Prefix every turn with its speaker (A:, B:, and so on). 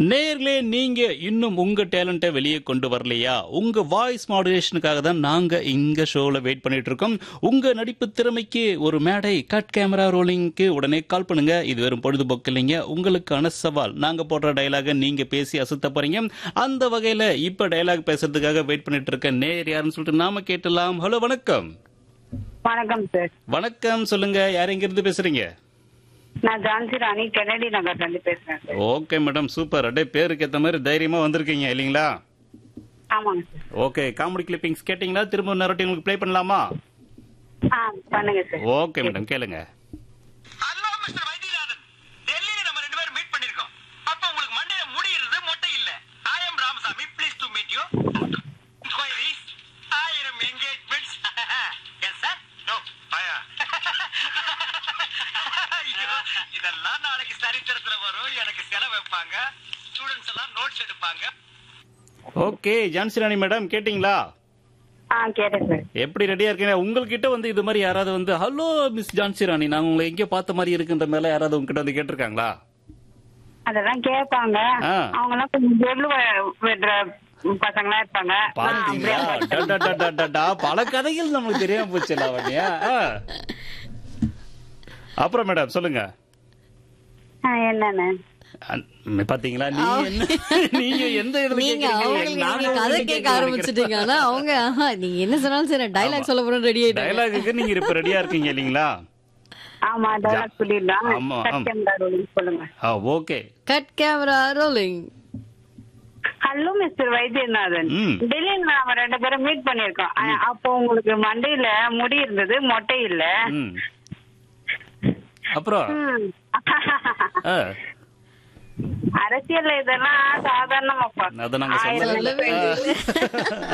A: நேர்லே நீங்க இன்னும் உங்க டேலண்ட்டை வெளியே கொண்டு வரலையா உங்க வாய்ஸ் மாடுலேஷனுக்காக தான் நாங்க இங்க ஷோல வெயிட் பண்ணிட்டு இருக்கோம் உங்க நடிப்பு திறமைக்கு ஒரு மேடை கட் கேமரா ரோலிங்க்கு உடனே கால் பண்ணுங்க இது வெறும் பொழுதுபோக்கு இல்லைங்க உங்களுக்கான சவால் நாங்க போடுற டயலாக நீங்க பேசி அசுத்த போறீங்க அந்த வகையில இப்ப டயலாக் பேசுறதுக்காக வெயிட் பண்ணிட்டு இருக்க நேர் யாருன்னு சொல்லிட்டு நாம கேட்டலாம் ஹலோ வணக்கம்
B: வணக்கம் சார்
A: வணக்கம் சொல்லுங்க யார் எங்க இருந்து பேசுறீங்க
B: நான் ஜான்சி ராணி கெனடி நகர்ல இருந்து பேசுறேன் சார்
A: ஓகே மேடம் சூப்பர் அப்படியே பேருக்கு ஏத்த மாதிரி தைரியமா வந்திருக்கீங்க இல்லைங்களா
B: ஆமாங்க சார்
A: ஓகே காமெடி கிளிப்பிங்ஸ் கேட்டிங்களா திரும்ப நேரட்டி உங்களுக்கு ப்ளே பண்ணலாமா
B: ஆ பண்ணுங்க சார்
A: ஓகே மேடம் கேளுங்க
C: ஹலோ மிஸ்டர் வைத்தியநாதன் டெல்லியில நம்ம ரெண்டு பேரும் மீட் பண்ணிருக்கோம் அப்ப உங்களுக்கு மண்டையில முடி இருந்தது மொட்டை இல்ல I am Ramasamy please to meet you queries ஆயிரம் என்கேஜ்மெண்ட்ஸ் எஸ் சார் நோ பயா இதெல்லாம் நாளைக்கு சரித்திரத்துல வரும் எனக்கு செலவு வைப்பாங்க ஸ்டூடெண்ட்ஸ் எல்லாம் நோட்ஸ் எடுப்பாங்க
A: ஓகே ஜான்சி ராணி மேடம் கேட்டிங்களா
B: ஆ கேட்டேன் சார்
A: எப்படி ரெடியா இருக்கீங்க உங்ககிட்ட வந்து இது மாதிரி யாராவது வந்து ஹலோ மிஸ் ஜான்சி ராணி நான் உங்களை எங்கேயோ பார்த்த மாதிரி இருக்குன்ற மேல யாராவது உங்ககிட்ட வந்து கேட்டிருக்காங்களா
B: அதெல்லாம் கேட்பாங்க
A: ஆ.
B: அவங்க எல்லாம் கொஞ்சம் ஜெல்லு வெட்டுற பசங்களா இருப்பாங்க நான்
A: பாத்தீங்களா
B: அப்படியே
A: டா, டா, டா, டா, டா. பல கதைகள் நமக்கு தெரியாம போச்சு லாவண்யா ஆ. அப்புறம் மேடம் சொல்லுங்க
B: ஆ, என்னன்னு
A: அ- பாத்தீங்களா நீ என்ன நீங்க எந்த இதுல
D: நீங்க
A: கேக்குறீங்க?
D: அவங்களுக்கு
A: நாங்க
D: நீங்க கதை
A: உங்களுக்கு
D: கேட்க
A: கேட்க
D: ஆரம்பிச்சிட்டீங்க ஆனா அவங்க ஆஹா, நீங்க என்ன சொன்னாலும் சரி டைலாக் சொல்ல போறோம் ரெடி ஆயிட்டாங்க
A: டயலாகுக்கு நீங்க இப்ப ரெடியா இருக்கீங்க இல்லீங்களா
B: ஆமா அதெல்லாம் சொல்லிடலாம்
A: ஆமா, ஆமா.
B: சத்தியம்டா ரோலிங் சொல்லுங்க
A: ஆ okay
D: cut camera rolling
B: hello mister Vaidyanathan
A: ம்.
B: டெல்லியில நாம ரெண்டு பேரும் மீட் பண்ணிருக்கோம் ஆ, அப்போ உங்களுக்கு மண்டையில முடி இருந்தது மொட்டை இல்ல
A: ம் அப்புறம்
B: ம்.
A: ஆ,
B: அரசியல்ல இதெல்லாம் சாதாரணமாப்பா
A: அதை நாங்க
B: ஆயிரம்
A: சொல்லவே
D: சொல்லவே
A: இல்லை.
D: இல்லை.